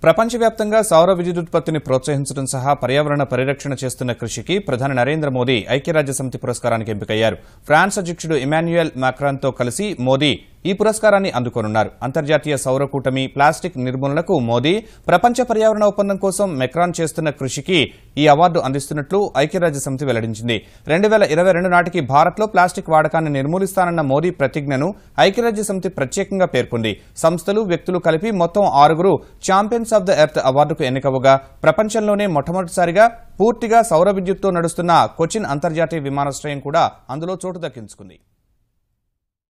ప్రపంచవ్యాప్తంగా సౌర విద్యుదుత్పత్తిని ప్రోత్సహించడం సహా పర్యావరణ పరిరక్షణ చేస్తున్న కృషికి ప్రధాని నరేంద్ర మోదీ ఐక్యరాజ్యసమితి పురస్కారానికి ఎంపికయ్యారు ఫ్రాన్స్ అధ్యక్షుడు ఇమాన్యుయల్ మాక్రాన్తో కలిసి మోదీ ఈ పురస్కారాన్ని అందుకోనున్నారు అంతర్జాతీయ సౌర కూటమి ప్లాస్టిక్ నిర్మూలనకు మోదీ ప్రపంచ పర్యావరణ ఒప్పందం కోసం మెక్రాన్ చేస్తున్న కృషికి ఈ అవార్డు అందిస్తున్నట్లు ఐక్యరాజ్యసమితి వెల్లడించింది రెండు వేల ఇరవై రెండు నాటికి భారత్లో ప్లాస్టిక్ వాడకాన్ని నిర్మూలిస్తానన్న మోదీ ప్రతిజ్ఞను ఐక్యరాజ్యసమితి ప్రత్యేకంగా పేర్కొంది సంస్థలు వ్యక్తులు కలిపి మొత్తం ఆరుగురు ఛాంపియన్స్ ఆఫ్ ద ఎర్త్ అవార్డుకు ఎన్నికవగా ప్రపంచంలోనే మొట్టమొదటిసారిగా పూర్తిగా సౌర విద్యుత్తో నడుస్తున్న కొచిన్ అంతర్జాతీయ విమానాశ్రయం కూడా అందులో చోటు దక్కించుకుంది